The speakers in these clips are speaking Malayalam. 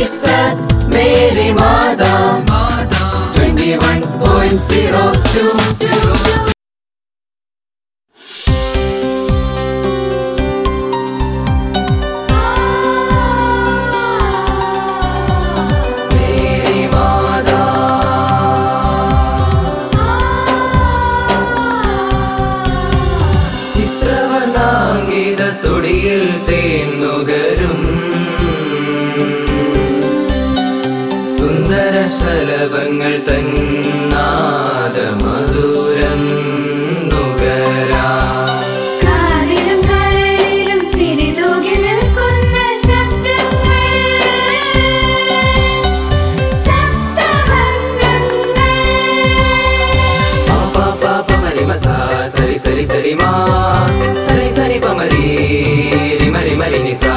Beats at Mary Mada 21.02 Mary Mada ചിത്രവർണ്ണാങ്കിത തൊടിയിൽ തേന്നുകരും സുന്ദര ശലഭങ്ങൾ തന്നാദ മധുരം നുകരാ കാതിലും കരളിലും ചിരി തൂകി നിൽക്കുന്ന ശബ്ദങ്ങൾ സപ്തവർണ്ണങ്ങൾ പാ പാ പാ മരി മസാ സരി സരി സരി മാ സരി സരി പമരി രിമരി മരി നിസാ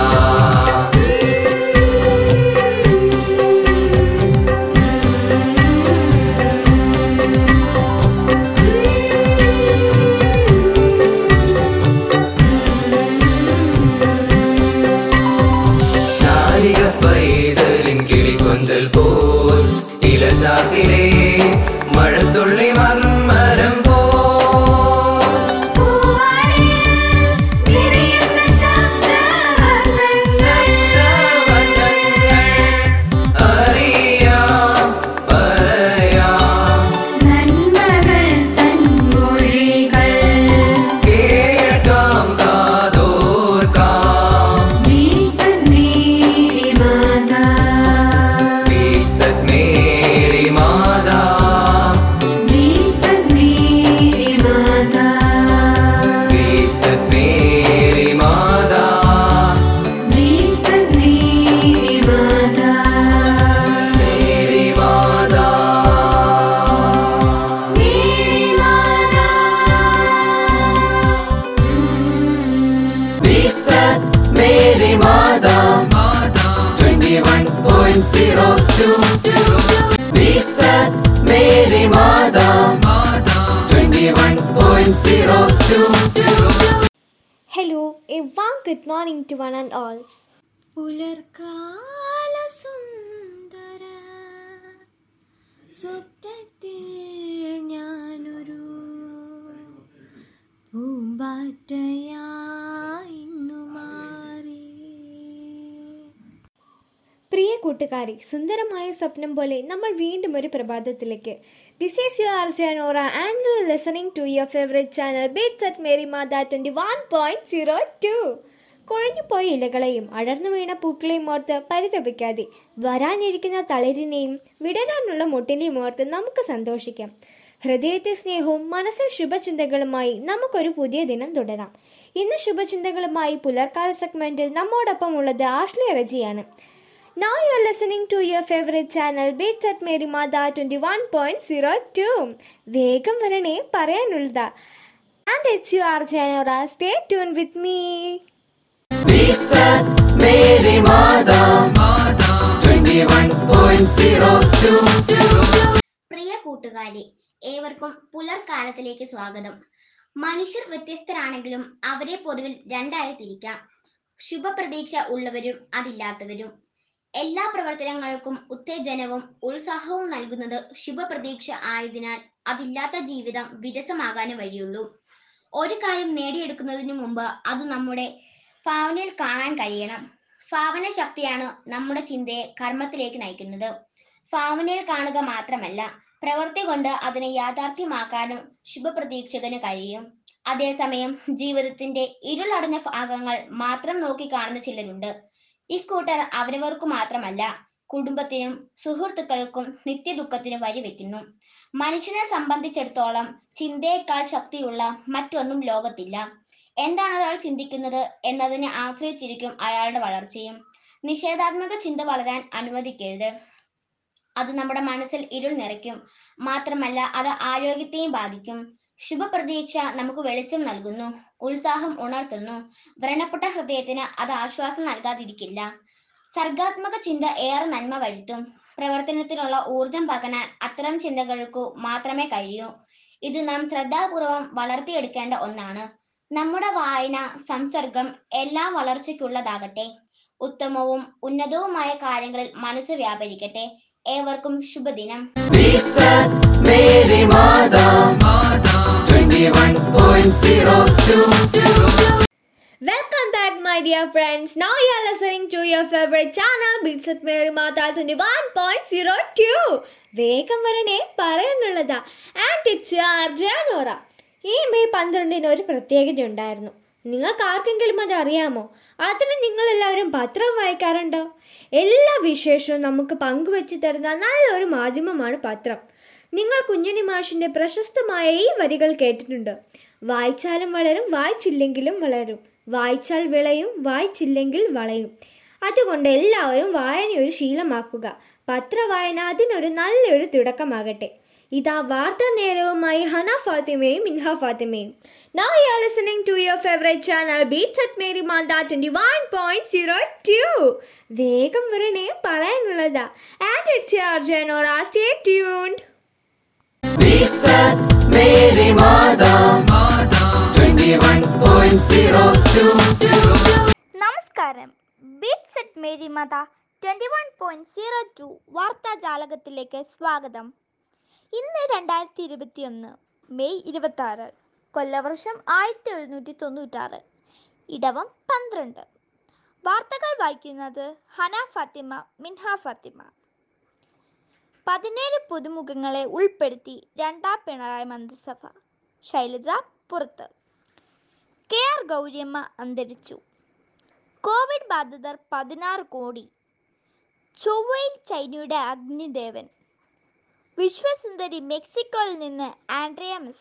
ശാലിക പൈതലിൻ കിളികൊഞ്ചൽ പോൽ ഇലചാത്തിലെ മഴത്തുള്ളി മർമരം പോൽ പൂവാടിയിൽ വിരിയുന്ന ശബ്ദവർണ്ണങ്ങൾ അറിയാം പറയാം നന്മകൾ തൻ മൊഴികൾ കേൾക്കാം കാതോർക്കാം വീസന്നീരി മാതാ വീസത് മേരി മാതാ വീസന്നീരി മാതാ വീസത് മേരി മാതാ വീസന്നീരി Matha Mary Matha Mary Matha Beats at Mary Mada 21.02 Beats at Mary Mada 21.02 Hello, a warm good morning to one and all. പുലർക്കാല സുന്ദര സ്വപ്നത്തിൽ ഞാനൊരു പൂമ്പാറ്റയായി ഇന്നു മാറി പ്രിയ കൂട്ടുകാരി സുന്ദരമായ സ്വപ്നം പോലെ നമ്മൾ വീണ്ടും ഒരു പ്രഭാതത്തിലേക്ക് this is your R Janora and you listening to your favourite channel beats at Mary Matha twenty one point zero two കൊഴിഞ്ഞുപോയ ഇലകളെയും അടർന്നു വീണ പൂക്കളെയും ഓർത്ത് പരിതപിക്കാതെ വരാനിരിക്കുന്ന തളിരിനെയും വിടരാനുള്ള മുട്ടിനെയും ഓർത്ത് നമുക്ക് സന്തോഷിക്കാം ഹൃദയത്തെ സ്നേഹവും മനസ്സിൽ ശുഭചിന്തകളുമായി നമുക്കൊരു പുതിയ ദിനം തുടരാം ഇന്ന് ശുഭചിന്തകളുമായി പുലർക്കാല സെഗ്മെന്റിൽ നമ്മോടൊപ്പം ഉള്ളത് ആഷ്ലി റജിയാണ് Now you're listening to your favorite channel Beats at Mary Mada 21.02 വേഗം വരണേ പറയാനുള്ളതാ and it's your R Janora stay tune with me Beats at Mary Mada 21.02 പ്രിയ കൂട്ടുകാരെ ഏവർക്കും പുലർക്കാലത്തിലേക്ക് സ്വാഗതം മനുഷ്യർ വ്യത്യസ്തരാണെങ്കിലും അവരെ പൊതുവിൽ രണ്ടായി തിരിക്കാം ശുഭപ്രതീക്ഷ ഉള്ളവരും അതില്ലാത്തവരും എല്ലാ പ്രവർത്തനങ്ങൾക്കും ഉത്തേജനവും ഉത്സാഹവും നൽകുന്നത് ശുഭപ്രതീക്ഷ ആയതിനാൽ അതില്ലാത്ത ജീവിതം വിരസമാകാനേ വഴിയുള്ളൂ ഒരു കാര്യം നേടിയെടുക്കുന്നതിന് മുമ്പ് അത് നമ്മുടെ ഭാവനയിൽ കാണാൻ കഴിയണം ഭാവന ശക്തിയാണ് നമ്മുടെ ചിന്തയെ കർമ്മത്തിലേക്ക് നയിക്കുന്നത് ഭാവനയിൽ കാണുക മാത്രമല്ല പ്രവൃത്തി കൊണ്ട് അതിനെ യാഥാർത്ഥ്യമാക്കാനും ശുഭപ്രതീക്ഷകന് കഴിയും അതേസമയം ജീവിതത്തിന്റെ ഇരുളടഞ്ഞ ഭാഗങ്ങൾ മാത്രം നോക്കി കാണുന്ന ചിലരുണ്ട് ഇക്കൂട്ടർ അവരവർക്കു മാത്രമല്ല കുടുംബത്തിനും സുഹൃത്തുക്കൾക്കും നിത്യദുഃഖത്തിന് വഴിവെക്കുന്നു മനുഷ്യനെ സംബന്ധിച്ചിടത്തോളം ചിന്തയേക്കാൾ ശക്തിയുള്ള മറ്റൊന്നും ലോകത്തില്ല എന്താണ് ഒരാൾ ചിന്തിക്കുന്നത് എന്നതിനെ ആശ്രയിച്ചിരിക്കും അയാളുടെ വളർച്ചയും നിഷേധാത്മക ചിന്ത വളരാൻ അനുവദിക്കരുത് അത് നമ്മുടെ മനസ്സിൽ ഇരുൾ നിറയ്ക്കും മാത്രമല്ല അത് ആരോഗ്യത്തെയും ബാധിക്കും ശുഭപ്രതീക്ഷ നമുക്ക് വെളിച്ചം നൽകുന്നു ഉത്സാഹം ഉണർത്തുന്നു വ്രണപ്പെട്ട ഹൃദയത്തിന് അത് ആശ്വാസം നൽകാതിരിക്കില്ല സർഗാത്മക ചിന്ത ഏറെ നന്മ വരുത്തും പ്രവർത്തനത്തിനുള്ള ഊർജം പകരാൻ അത്തരം ചിന്തകൾക്കു മാത്രമേ കഴിയൂ ഇത് നാം ശ്രദ്ധാപൂർവം വളർത്തിയെടുക്കേണ്ട ഒന്നാണ് നമ്മുടെ വായന സംസർഗം എല്ലാം വളർച്ചയ്ക്കുള്ളതാകട്ടെ ഉത്തമവും ഉന്നതവുമായ കാര്യങ്ങളിൽ മനസ്സ് വ്യാപരിക്കട്ടെ ഏവർക്കും ശുഭദിനം Beats at Mary Mada 21.02 Welcome back, my dear friends. Now you are listening to your favorite channel, Beats at Mary Mata 21.02. വേഗം വരണേ പറയാനുള്ളതാ ആൻഡ് ഇറ്റ്സ് അർജാനോറ ഈ മെയ് പന്ത്രണ്ടിന് ഒരു പ്രത്യേകത ഉണ്ടായിരുന്നു നിങ്ങൾക്ക് ആർക്കെങ്കിലും അത് അറിയാമോ അതിന് നിങ്ങളെല്ലാവരും പത്രം വായിക്കാറുണ്ടോ എല്ലാ വിശേഷവും നമുക്ക് പങ്കുവെച്ചു തരുന്ന നല്ലൊരു മാധ്യമമാണ് പത്രം നിങ്ങൾ കുഞ്ഞുണ്ണി മാഷിന്റെ പ്രശസ്തമായ ഈ വരികൾ കേട്ടിട്ടുണ്ട് വായിച്ചാലും വളരും വായിച്ചില്ലെങ്കിലും വളരും വായിച്ചാൽ വിളയും വായിച്ചില്ലെങ്കിൽ വളയും അതുകൊണ്ട് എല്ലാവരും വായന ഒരു ശീലമാക്കുക പത്രവായന അതിനൊരു നല്ലൊരു തുടക്കമാകട്ടെ ഇതാ വാർത്താ നേരവുമായി ഹന ഫാത്തിമയും മിൻഹ ഫാത്തിമയും Now you are listening to your favorite channel Beats at Mary Manda 21.02 വേഗം വരണേ പറയാനുള്ളതാ and it's your Janora stay tuned Beats at Mary Mada 21.02 നമസ്കാരം beats at Mary Matha twenty one point zero two വാർത്താജാലകത്തിലേക്ക് സ്വാഗതം ഇന്ന് രണ്ടായിരത്തി ഇരുപത്തിയൊന്ന് മെയ് ഇരുപത്തി കൊല്ലവർഷം ആയിരത്തി എഴുന്നൂറ്റി തൊണ്ണൂറ്റാറ് ഇടവം പന്ത്രണ്ട് വാർത്തകൾ വായിക്കുന്നത് ഹന ഫാത്തിമ മിൻഹ ഫാത്തിമ പതിനേഴ് പുതുമുഖങ്ങളെ ഉൾപ്പെടുത്തി രണ്ടാം പിണറായി മന്ത്രിസഭ ശൈലജ പുറത്ത് കെ ആർ ഗൗരിയമ്മ അന്തരിച്ചു കോവിഡ് ബാധിതർ പതിനാറ് കോടി ചൊവ്വയിൽ ചൈനയുടെ അഗ്നിദേവൻ വിശ്വസുന്ദരി മെക്സിക്കോയിൽ നിന്ന് ആൻഡ്രിയ മിസ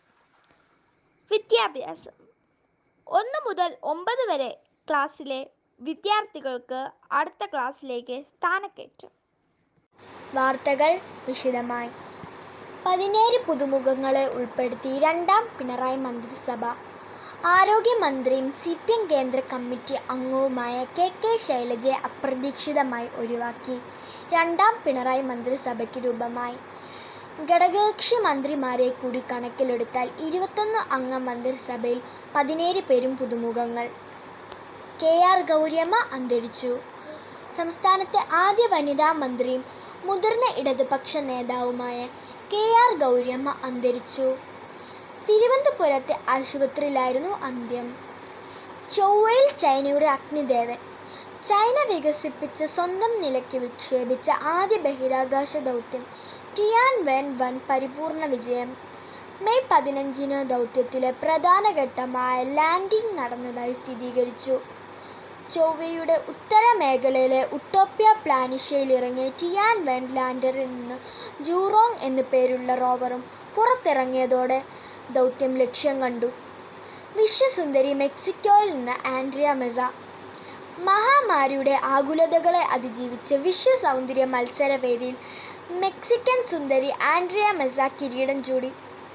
വിദ്യാഭ്യാസം ഒന്ന് മുതൽ ഒമ്പത് വരെ ക്ലാസ്സിലെ വിദ്യാർത്ഥികൾക്ക് അടുത്ത ക്ലാസ്സിലേക്ക് സ്ഥാനക്കയറ്റം വാർത്തകൾ വിശദമായി പതിനേഴ് പുതുമുഖങ്ങളെ ഉൾപ്പെടുത്തി രണ്ടാം പിണറായി മന്ത്രിസഭ ആരോഗ്യമന്ത്രിയും സി പി എം കേന്ദ്ര കമ്മിറ്റി അംഗവുമായ കെ കെ ശൈലജയെ അപ്രതീക്ഷിതമായി ഒഴിവാക്കി രണ്ടാം പിണറായി മന്ത്രിസഭയ്ക്ക് രൂപമായി ഘടകകക്ഷി മന്ത്രിമാരെ കൂടി കണക്കിലെടുത്താൽ ഇരുപത്തൊന്ന് അംഗ മന്ത്രിസഭയിൽ പതിനേഴ് പേരും പുതുമുഖങ്ങൾ കെ ആർ ഗൗരിയമ്മ അന്തരിച്ചു സംസ്ഥാനത്തെ ആദ്യ വനിതാ മന്ത്രിയും മുതിർന്ന ഇടതുപക്ഷ നേതാവുമായ കെ ആർ ഗൗരിയമ്മ അന്തരിച്ചു തിരുവനന്തപുരത്തെ ആശുപത്രിയിലായിരുന്നു അന്ത്യം ചൊവ്വയിൽ ചൈനയുടെ അഗ്നിദേവൻ ചൈന വികസിപ്പിച്ച സ്വന്തം നിലയ്ക്ക് വിക്ഷേപിച്ച ആദ്യ ബഹിരാകാശ ദൗത്യം ടിയാൻ വെൻ വൻ പരിപൂർണ വിജയം മെയ് പതിനഞ്ചിന് ദൗത്യത്തിലെ പ്രധാന ഘട്ടമായ ലാൻഡിംഗ് നടന്നതായി സ്ഥിരീകരിച്ചു ചൊവ്വയുടെ ഉത്തര മേഖലയിലെ ഉട്ടോപ്യ പ്ലാനിഷ്യയിൽ ഇറങ്ങിയ ടിയാൻ വെൻ ലാൻഡറിൽ നിന്ന് ജൂറോങ് എന്നു പേരുള്ള റോവറും പുറത്തിറങ്ങിയതോടെ ദൗത്യം ലക്ഷ്യം കണ്ടു വിശ്വസുന്ദരി മെക്സിക്കോയിൽ നിന്ന് ആൻഡ്രിയ മെസ മഹാമാരിയുടെ ആകുലതകളെ അതിജീവിച്ച് വിശ്വ സൗന്ദര്യ മത്സരവേദിയിൽ മെക്സിക്കൻ സുന്ദരി ആൻഡ്രിയ മെസ കിരീടം ചൂടി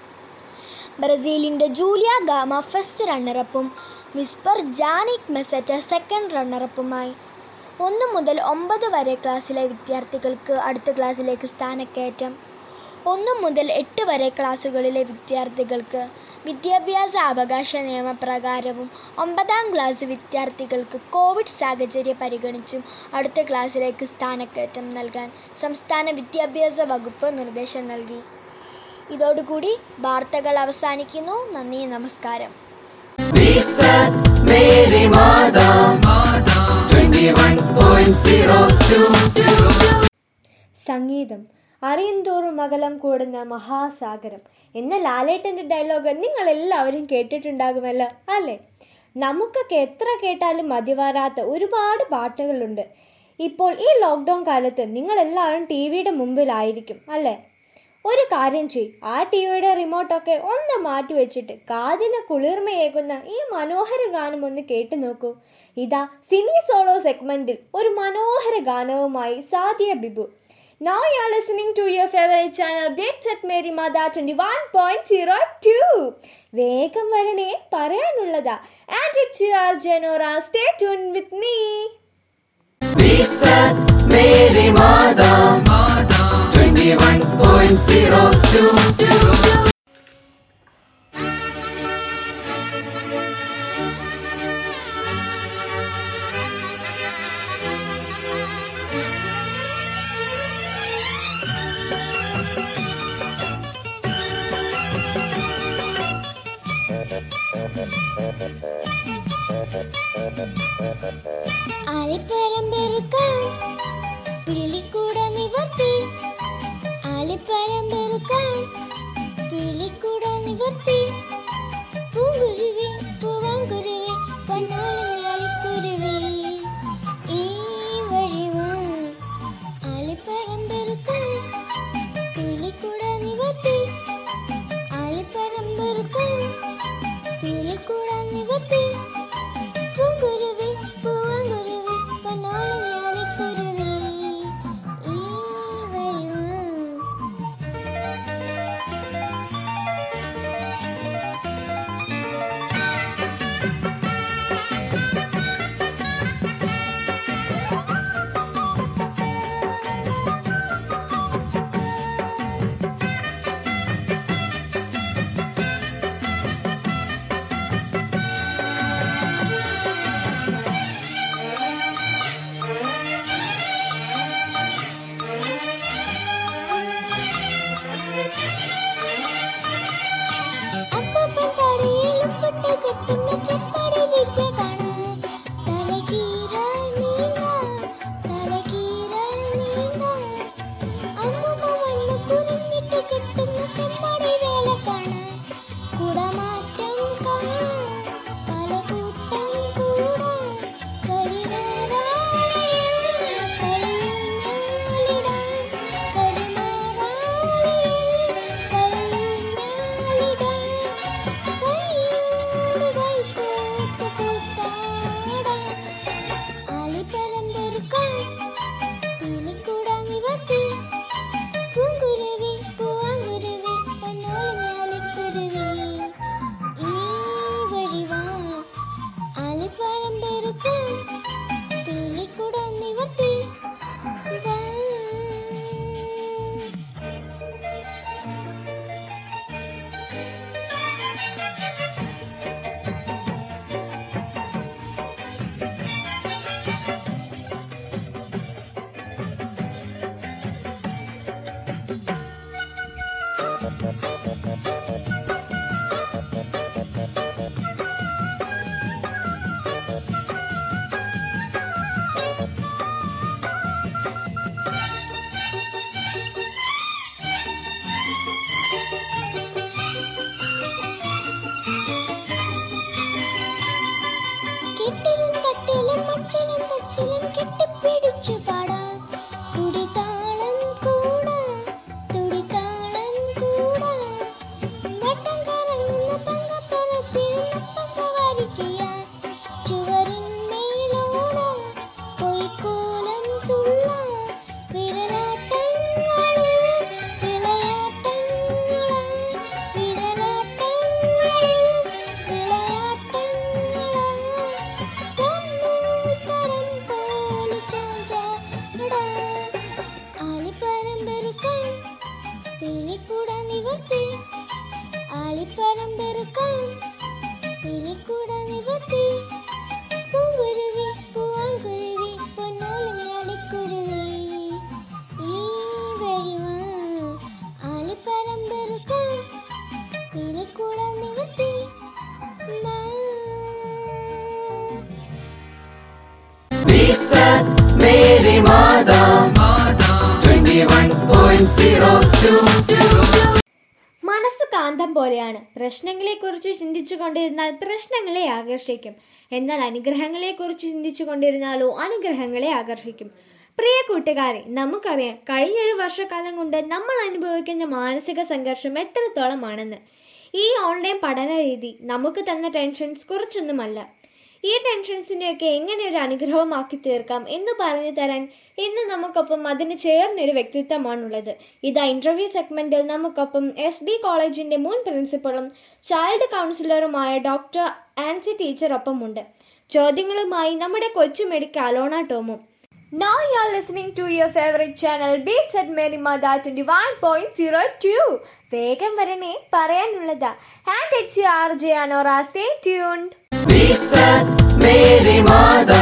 ബ്രസീലിൻ്റെ ജൂലിയ ഗാമ ഫസ്റ്റ് റണ്ണറപ്പും വിസ്പർ ജാനിക് മെസറ്റ സെക്കൻഡ് റണ്ണറപ്പുമായി ഒന്ന് മുതൽ ഒമ്പത് വരെ ക്ലാസ്സിലെ വിദ്യാർത്ഥികൾക്ക് അടുത്ത ക്ലാസ്സിലേക്ക് സ്ഥാനക്കയറ്റം ഒന്ന് മുതൽ എട്ട് വരെ ക്ലാസ്സുകളിലെ വിദ്യാർത്ഥികൾക്ക് വിദ്യാഭ്യാസ അവകാശ നിയമപ്രകാരവും ഒമ്പതാം ക്ലാസ് വിദ്യാർത്ഥികൾക്ക് കോവിഡ് സാഹചര്യം പരിഗണിച്ചും അടുത്ത ക്ലാസ്സിലേക്ക് സ്ഥാനക്കയറ്റം നൽകാൻ സംസ്ഥാന വിദ്യാഭ്യാസ വകുപ്പ് നിർദ്ദേശം നൽകി ഇതോടുകൂടി വാർത്തകൾ അവസാനിക്കുന്നു നന്ദി നമസ്കാരം Beats at Mary Mada 21.02 സംഗീതം അറിയുന്തോറും അകലം കൂടുന്ന മഹാസാഗരം എന്ന ലാലേട്ടൻ്റെ ഡയലോഗ് നിങ്ങൾ എല്ലാവരും കേട്ടിട്ടുണ്ടാകുമല്ലോ അല്ലേ നമുക്കൊക്കെ എത്ര കേട്ടാലും മതിവരാത്ത ഒരുപാട് പാട്ടുകളുണ്ട് ഇപ്പോൾ ഈ ലോക്ക്ഡൗൺ കാലത്ത് നിങ്ങൾ എല്ലാവരും ടി വിയുടെ മുമ്പിലായിരിക്കും അല്ലേ ഒരു കാര്യം ചെയ് ആ ടി വിയുടെ റിമോട്ടൊക്കെ ഒന്ന് മാറ്റി വെച്ചിട്ട് കാതിന് കുളിർമയേകുന്ന ഈ മനോഹര ഗാനം ഒന്ന് കേട്ടു നോക്കൂ ഇതാ സിനി സോളോ സെഗ്മെന്റിൽ ഒരു മനോഹര ഗാനവുമായി Sadiya Bibu Now you are listening to your favorite channel Bits at Mary Mada 21.02 വേഗം വരണേ പറയാനുള്ളതാ and it's your Janora stay tune with me Beats at Mary Mada 21.02 ും Beats at Mary Mata 21.02 മനസ്സ് കാന്തം പോലെയാണ് പ്രശ്നങ്ങളെക്കുറിച്ച് ചിന്തിച്ചു കൊണ്ടിരുന്നാൽ പ്രശ്നങ്ങളെ ആകർഷിക്കും എന്നാൽ അനുഗ്രഹങ്ങളെക്കുറിച്ച് ചിന്തിച്ചു കൊണ്ടിരുന്നാലോ അനുഗ്രഹങ്ങളെ ആകർഷിക്കും പ്രിയ കൂട്ടുകാരെ നമുക്കറിയാം കഴിഞ്ഞൊരു വർഷക്കാലം കൊണ്ട് നമ്മൾ അനുഭവിക്കുന്ന മാനസിക സംഘർഷം എത്രത്തോളമാണെന്ന് ഈ ഓൺലൈൻ പഠന രീതി നമുക്ക് തന്ന ടെൻഷൻസ് കുറച്ചൊന്നുമല്ല ഈ ടെൻഷൻസിനെയൊക്കെ എങ്ങനെ ഒരു അനുഗ്രഹമാക്കി തീർക്കാം എന്ന് പറഞ്ഞു തരാൻ ഇന്ന് നമുക്കൊപ്പം അതിന് ചേർന്നൊരു വ്യക്തിത്വമാണുള്ളത് ഇതാ ഇന്റർവ്യൂ സെഗ്മെന്റിൽ നമുക്കൊപ്പം എസ് ഡി കോളേജിന്റെ മുൻ പ്രിൻസിപ്പളും ചൈൽഡ് കൗൺസിലറുമായ ഡോക്ടർ ആൻസി ടീച്ചർ ഒപ്പമുണ്ട് ചോദ്യങ്ങളുമായി നമ്മുടെ കൊച്ചു മെഡിക്കൽ അലോണ ടോമും Now you are listening to your favorite channel Beats at Mary Mada 21.02 വേഗം വരണേ പറയാനുള്ളതാ and it's your R J Anora stay tuned Beats at Mary Mata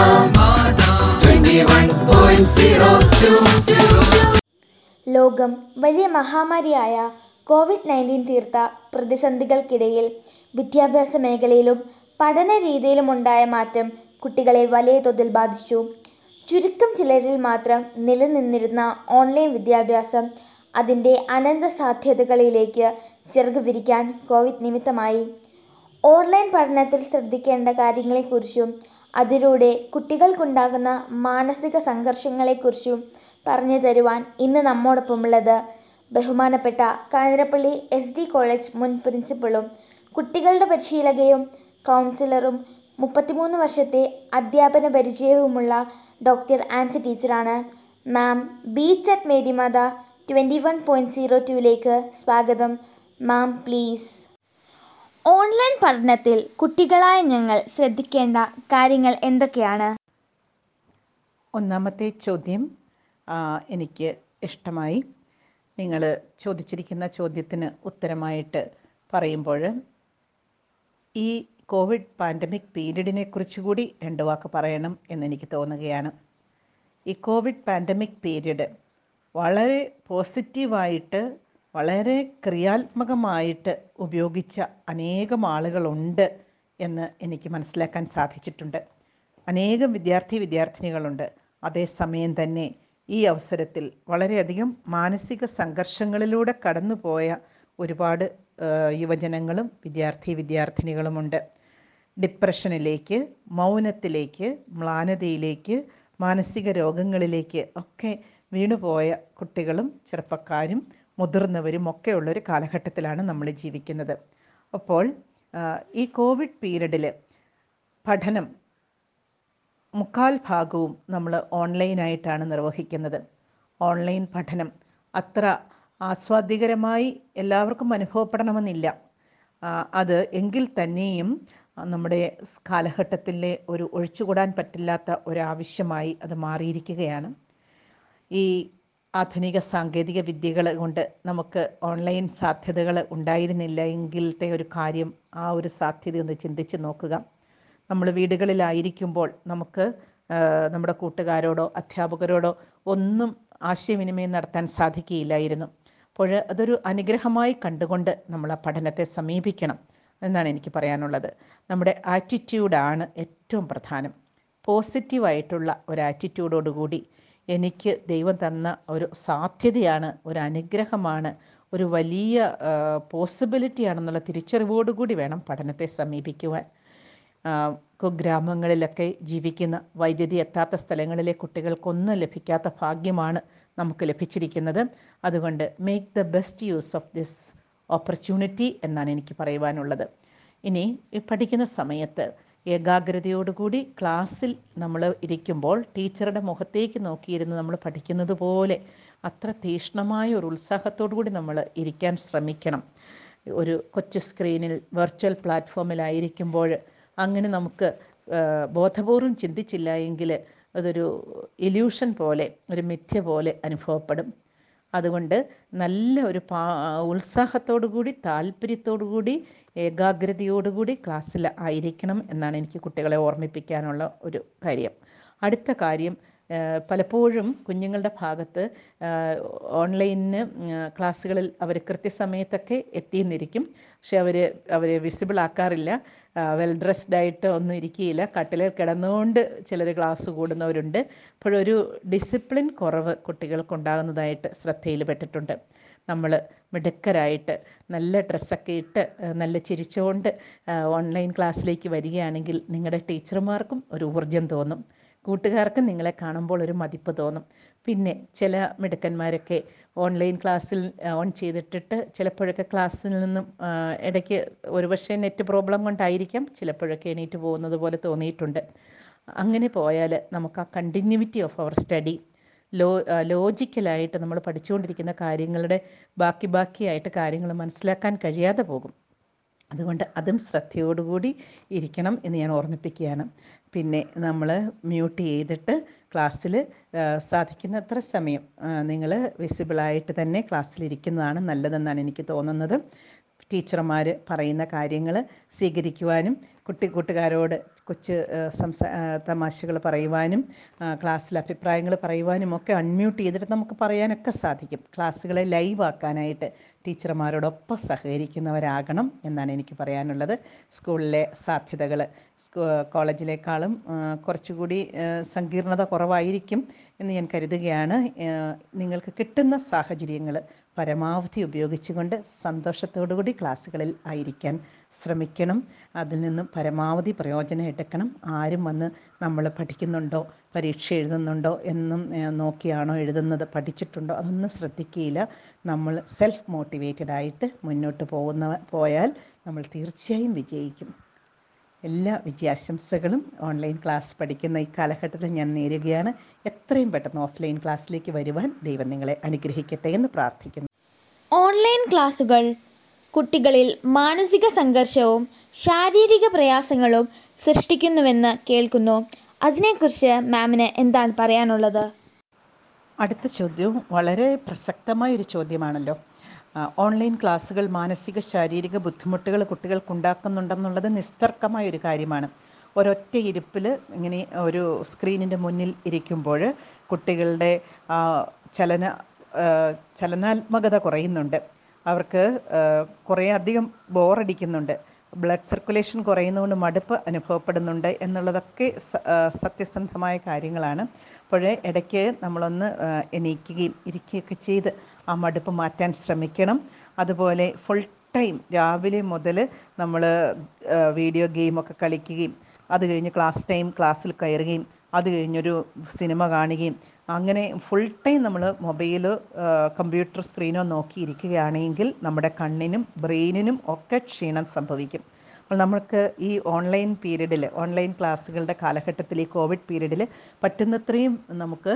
21.02 ലോകം വലിയ മഹാമാരിയായ കോവിഡ് നയൻറ്റീൻ തീർത്ത പ്രതിസന്ധികൾക്കിടയിൽ വിദ്യാഭ്യാസ മേഖലയിലും പഠന രീതിയിലുമുണ്ടായ മാറ്റം കുട്ടികളെ വലിയ തോതിൽ ബാധിച്ചു ചുരുക്കം ചിലരിൽ മാത്രം നിലനിന്നിരുന്ന ഓൺലൈൻ വിദ്യാഭ്യാസം അതിൻ്റെ അനന്ത സാധ്യതകളിലേക്ക് ചിറക് വിരിക്കാൻ കോവിഡ് നിമിത്തമായി ഓൺലൈൻ പഠനത്തിൽ ശ്രദ്ധിക്കേണ്ട കാര്യങ്ങളെക്കുറിച്ചും അതിലൂടെ കുട്ടികൾക്കുണ്ടാകുന്ന മാനസിക സംഘർഷങ്ങളെക്കുറിച്ചും പറഞ്ഞു തരുവാൻ ഇന്ന് നമ്മോടൊപ്പമുള്ളത് ബഹുമാനപ്പെട്ട കാഞ്ഞിരപ്പള്ളി എസ് ഡി കോളേജ് മുൻ പ്രിൻസിപ്പളും കുട്ടികളുടെ പരിശീലകയും കൗൺസിലറും മുപ്പത്തിമൂന്ന് വർഷത്തെ അധ്യാപന പരിചയവുമുള്ള ഡോക്ടർ ആൻസി ടീച്ചറാണ് മാം beach at Marymatha twenty one point zero ടുവിലേക്ക് സ്വാഗതം മാം പ്ലീസ് ഓൺലൈൻ പഠനത്തിൽ കുട്ടികളായ ഞങ്ങൾ ശ്രദ്ധിക്കേണ്ട കാര്യങ്ങൾ എന്തൊക്കെയാണ് ഒന്നാമത്തെ ചോദ്യം ആ, എനിക്ക് ഇഷ്ടമായി നിങ്ങൾ ചോദിച്ചിരിക്കുന്ന ചോദ്യത്തിന് ഉത്തരമായിട്ട് പറയുമ്പോൾ ഈ കോവിഡ് പാൻഡമിക് പീരീഡിനെ കുറിച്ചുകൂടി രണ്ട് വാക്ക് പറയണം എന്നെനിക്ക് തോന്നുകയാണ് ഈ കോവിഡ് പാൻഡമിക് പീരീഡ് വളരെ പോസിറ്റീവായിട്ട് വളരെ ക്രിയാത്മകമായിട്ട് ഉപയോഗിച്ച അനേകം ആളുകളുണ്ട് എന്ന് എനിക്ക് മനസ്സിലാക്കാൻ സാധിച്ചിട്ടുണ്ട് അനേകം വിദ്യാർത്ഥി വിദ്യാർത്ഥിനികളുണ്ട് അതേസമയം തന്നെ ഈ അവസരത്തിൽ വളരെയധികം മാനസിക സംഘർഷങ്ങളിലൂടെ കടന്നുപോയ ഒരുപാട് ആ, യുവജനങ്ങളും വിദ്യാർത്ഥി വിദ്യാർത്ഥിനികളുമുണ്ട് ഡിപ്രഷനിലേക്ക് മൗനത്തിലേക്ക് മ്ലാനതയിലേക്ക് മാനസിക രോഗങ്ങളിലേക്ക് ഒക്കെ വീണുപോയ കുട്ടികളും ചെറുപ്പക്കാരും മുതിർന്നവരും ഒക്കെ ഉള്ളൊരു കാലഘട്ടത്തിലാണ് നമ്മൾ ജീവിക്കുന്നത് അപ്പോൾ ആ, ഈ കോവിഡ് പീരീഡിൽ പഠനം മുക്കാൽ ഭാഗവും നമ്മൾ ഓൺലൈനായിട്ടാണ് നിർവഹിക്കുന്നത് ഓൺലൈൻ പഠനം അത്ര ആസ്വാദ്യകരമായി എല്ലാവർക്കും അനുഭവപ്പെടണമെന്നില്ല ആ, അത് എങ്കിൽ തന്നെയും ആ, നമ്മുടെ സ് കാലഘട്ടത്തിലെ ഒരു ഒഴിച്ചുകൂടാൻ പറ്റില്ലാത്ത ഒരാവശ്യമായി അത് മാറിയിരിക്കുകയാണ് ഈ ആധുനിക സാങ്കേതിക വിദ്യകൾ കൊണ്ട് നമുക്ക് ഓൺലൈൻ സാധ്യതകൾ ഉണ്ടായിരുന്നില്ല എങ്കിലത്തെ ഒരു കാര്യം ആ ഒരു സാധ്യത ഒന്ന് ചിന്തിച്ച് നോക്കുക നമ്മൾ വീടുകളിലായിരിക്കുമ്പോൾ നമുക്ക് ആ, നമ്മുടെ കൂട്ടുകാരോടോ അധ്യാപകരോടോ ഒന്നും ആശയവിനിമയം നടത്താൻ സാധിക്കുകയില്ലായിരുന്നു അപ്പോൾ അതൊരു അനുഗ്രഹമായി കണ്ടുകൊണ്ട് നമ്മൾ ആ പഠനത്തെ സമീപിക്കണം എന്നാണ് എനിക്ക് പറയാനുള്ളത് നമ്മുടെ ആറ്റിറ്റ്യൂഡാണ് ഏറ്റവും പ്രധാനം പോസിറ്റീവായിട്ടുള്ള ഒരു ആറ്റിറ്റ്യൂഡോടുകൂടി എനിക്ക് ദൈവം തന്ന ഒരു സാധ്യതയാണ് ഒരു അനുഗ്രഹമാണ് ഒരു വലിയ പോസിബിലിറ്റിയാണെന്നുള്ള തിരിച്ചറിവോടുകൂടി വേണം പഠനത്തെ സമീപിക്കുവാൻ ആ, കുഗ്രാമങ്ങളിലൊക്കെ ജീവിക്കുന്ന വൈദ്യുതി എത്താത്ത സ്ഥലങ്ങളിലെ കുട്ടികൾക്കൊന്നും ലഭിക്കാത്ത ഭാഗ്യമാണ് നമുക്ക് ലഭിച്ചിരിക്കുന്നത് അതുകൊണ്ട് make the best use of this opportunity എന്നാണ് എനിക്ക് പറയുവാനുള്ളത് ഇനി ഈ പഠിക്കുന്ന സമയത്ത് ഏകാഗ്രതയോടുകൂടി ക്ലാസ്സിൽ നമ്മൾ ഇരിക്കുമ്പോൾ ടീച്ചറുടെ മുഖത്തേക്ക് നോക്കിയിരുന്ന് നമ്മൾ പഠിക്കുന്നത് പോലെ അത്ര തീക്ഷ്ണമായ ഒരു ഉത്സാഹത്തോടു കൂടി നമ്മൾ ഇരിക്കാൻ ശ്രമിക്കണം ഒരു കൊച്ചു സ്ക്രീനിൽ വെർച്വൽ പ്ലാറ്റ്ഫോമിലായിരിക്കുമ്പോൾ അങ്ങനെ നമുക്ക് ആ, ബോധപൂർവം ചിന്തിച്ചില്ല എങ്കിൽ അതൊരു ഇല്യൂഷൻ പോലെ ഒരു മിഥ്യ പോലെ അനുഭവപ്പെടും അതുകൊണ്ട് നല്ല ഒരു പാ ഉത്സാഹത്തോടു കൂടി താല്പര്യത്തോടു കൂടി ഏകാഗ്രതയോടുകൂടി ക്ലാസ്സിൽ ആയിരിക്കണം എന്നാണ് എനിക്ക് കുട്ടികളെ ഓർമ്മിപ്പിക്കാനുള്ള ഒരു കാര്യം അടുത്ത കാര്യം ആ, പലപ്പോഴും കുഞ്ഞുങ്ങളുടെ ഭാഗത്ത് ആ, ഓൺലൈനിന് ക്ലാസ്സുകളിൽ അവർ കൃത്യസമയത്തൊക്കെ എത്തിയെന്നിരിക്കും പക്ഷെ അവർ അവർ വിസിബിൾ ആക്കാറില്ല വെൽ ഡ്രസ്ഡ് ആയിട്ട് ഒന്നും ഇരിക്കുകയില്ല കട്ടിലിൽ കിടന്നുകൊണ്ട് ചിലർ ക്ലാസ് കൂടുന്നവരുണ്ട് അപ്പോഴൊരു ഡിസിപ്ലിൻ കുറവ് കുട്ടികൾക്കുണ്ടാകുന്നതായിട്ട് ശ്രദ്ധയിൽപ്പെട്ടിട്ടുണ്ട് നമ്മൾ മിടുക്കരായിട്ട് നല്ല ഡ്രസ്സൊക്കെ ഇട്ട് ആ, നല്ല ചിരിച്ചുകൊണ്ട് ഓൺലൈൻ ക്ലാസ്സിലേക്ക് വരികയാണെങ്കിൽ നിങ്ങളുടെ ടീച്ചർമാർക്കും ഒരു ഊർജം തോന്നും കൂട്ടുകാർക്കും നിങ്ങളെ കാണുമ്പോൾ ഒരു മതിപ്പ് തോന്നും പിന്നെ ചില മിടുക്കന്മാരൊക്കെ ഓൺലൈൻ ക്ലാസ്സിൽ ഓൺ ചെയ്തിട്ടിട്ട് ചിലപ്പോഴൊക്കെ ക്ലാസ്സിൽ നിന്നും ആ, ഇടയ്ക്ക് ഒരുപക്ഷെ നെറ്റ് പ്രോബ്ലം കൊണ്ടായിരിക്കാം ചിലപ്പോഴൊക്കെ എണീറ്റ് പോകുന്നത് പോലെ തോന്നിയിട്ടുണ്ട് അങ്ങനെ പോയാൽ നമുക്ക് ആ കണ്ടിന്യൂവിറ്റി ഓഫ് അവർ സ്റ്റഡി ലോ ലോജിക്കലായിട്ട് നമ്മൾ പഠിച്ചുകൊണ്ടിരിക്കുന്ന കാര്യങ്ങളുടെ ബാക്കി ബാക്കിയായിട്ട് കാര്യങ്ങൾ മനസ്സിലാക്കാൻ കഴിയാതെ പോകും അതുകൊണ്ട് അതും ശ്രദ്ധയോടുകൂടി ഇരിക്കണം എന്ന് ഞാൻ ഓർമ്മിപ്പിക്കുകയാണ് പിന്നെ നമ്മൾ മ്യൂട്ട് ചെയ്തിട്ട് ക്ലാസ്സിൽ സാധിക്കുന്നത്ര സമയം നിങ്ങൾ വിസിബിളായിട്ട് തന്നെ ക്ലാസ്സിലിരിക്കുന്നതാണ് നല്ലതെന്നാണ് എനിക്ക് തോന്നുന്നത് ടീച്ചർമാർ പറയുന്ന കാര്യങ്ങൾ സ്വീകരിക്കുവാനും കുട്ടി കൂട്ടുകാരോട് കൊച്ചു സംസാ തമാശകൾ പറയുവാനും ആ, ക്ലാസ്സിൽ അഭിപ്രായങ്ങൾ പറയുവാനും ഒക്കെ അൺമ്യൂട്ട് ചെയ്തിട്ട് നമുക്ക് പറയാനൊക്കെ സാധിക്കും ക്ലാസ്സുകളെ ലൈവ് ആക്കാനായിട്ട് ടീച്ചർമാരോടൊപ്പം സഹകരിക്കുന്നവരാകണം എന്നാണ് എനിക്ക് പറയാനുള്ളത് സ്കൂളിലെ സാധ്യതകൾ സ്കൂ കോളേജിലേക്കാളും ആ, കുറച്ചുകൂടി ആ, സങ്കീർണത കുറവായിരിക്കും എന്ന് ഞാൻ കരുതുകയാണ് ആ, നിങ്ങൾക്ക് കിട്ടുന്ന സാഹചര്യങ്ങൾ പരമാവധി ഉപയോഗിച്ചുകൊണ്ട് സന്തോഷത്തോടുകൂടി ക്ലാസ്സുകളിൽ ആയിരിക്കാൻ ശ്രമിക്കണം അതിൽ നിന്നും പരമാവധി പ്രയോജനം എടുക്കണം ആരും വന്ന് നമ്മൾ പഠിക്കുന്നുണ്ടോ പരീക്ഷ എഴുതുന്നുണ്ടോ എന്നും ഏഹ്, നോക്കിയാണോ എഴുതുന്നത് പഠിച്ചിട്ടുണ്ടോ അതൊന്നും ശ്രദ്ധിക്കുകയില്ല നമ്മൾ സെൽഫ് മോട്ടിവേറ്റഡ് ആയിട്ട് മുന്നോട്ട് പോകുന്ന പോയാൽ നമ്മൾ തീർച്ചയായും വിജയിക്കും എല്ലാ വിജയാശംസകളും ഓൺലൈൻ ക്ലാസ് പഠിക്കുന്ന ഈ കാലഘട്ടത്തിൽ ഞാൻ നേരുകയാണ് എത്രയും പെട്ടെന്ന് ഓഫ്ലൈൻ ക്ലാസ്സിലേക്ക് വരുവാൻ ദൈവം നിങ്ങളെ അനുഗ്രഹിക്കട്ടെ എന്ന് പ്രാർത്ഥിക്കുന്നു ഓൺലൈൻ ക്ലാസുകൾ കുട്ടികളിൽ മാനസിക സംഘർഷവും ശാരീരിക പ്രയാസങ്ങളും സൃഷ്ടിക്കുന്നുവെന്ന് കേൾക്കുന്നു അതിനെക്കുറിച്ച് മാമിന് എന്താണ് പറയാനുള്ളത് അടുത്ത ചോദ്യവും വളരെ പ്രസക്തമായ ഒരു ചോദ്യമാണല്ലോ ആ, ഓൺലൈൻ ക്ലാസ്സുകൾ മാനസിക ശാരീരിക ബുദ്ധിമുട്ടുകൾ കുട്ടികൾക്കുണ്ടാക്കുന്നുണ്ടെന്നുള്ളത് നിസ്തർക്കമായ ഒരു കാര്യമാണ് ഒരൊറ്റ ഇരിപ്പിൽ ഇങ്ങനെ ഒരു സ്ക്രീനിൻ്റെ മുന്നിൽ ഇരിക്കുമ്പോൾ കുട്ടികളുടെ ആ, ചലന ആ, ചലനാത്മകത കുറയുന്നുണ്ട് അവർക്ക് ആ, കുറേ അധികം ബോറടിക്കുന്നുണ്ട് ബ്ലഡ് സർക്കുലേഷൻ കുറയുന്നതുകൊണ്ട് മടുപ്പ് അനുഭവപ്പെടുന്നുണ്ട് എന്നുള്ളതൊക്കെ സ- ആ, സത്യസന്ധമായ കാര്യങ്ങളാണ് അപ്പോഴേ ഇടയ്ക്ക് നമ്മളൊന്ന് ആ, എണീക്കുകയും ഇരിക്കുകയൊക്കെ ചെയ്ത് ആ മടുപ്പ് മാറ്റാൻ ശ്രമിക്കണം അതുപോലെ ഫുൾ ടൈം രാവിലെ മുതൽ നമ്മൾ വീഡിയോ ഗെയിമൊക്കെ കളിക്കുകയും അത് കഴിഞ്ഞ് ക്ലാസ് ടൈം ക്ലാസ്സിൽ കയറുകയും അത് കഴിഞ്ഞൊരു സിനിമ കാണുകയും അങ്ങനെ ഫുൾ ടൈം നമ്മൾ മൊബൈലോ കമ്പ്യൂട്ടർ സ്ക്രീനോ നോക്കിയിരിക്കുകയാണെങ്കിൽ നമ്മുടെ കണ്ണിനും ബ്രെയിനിനും ഒക്കെ ക്ഷീണം സംഭവിക്കും അപ്പോൾ നമുക്ക് ഈ ഓൺലൈൻ പീരീഡിൽ ഓൺലൈൻ ക്ലാസ്സുകളുടെ കാലഘട്ടത്തിൽ ഈ കോവിഡ് പീരീഡിൽ പറ്റുന്നത്രയും നമുക്ക്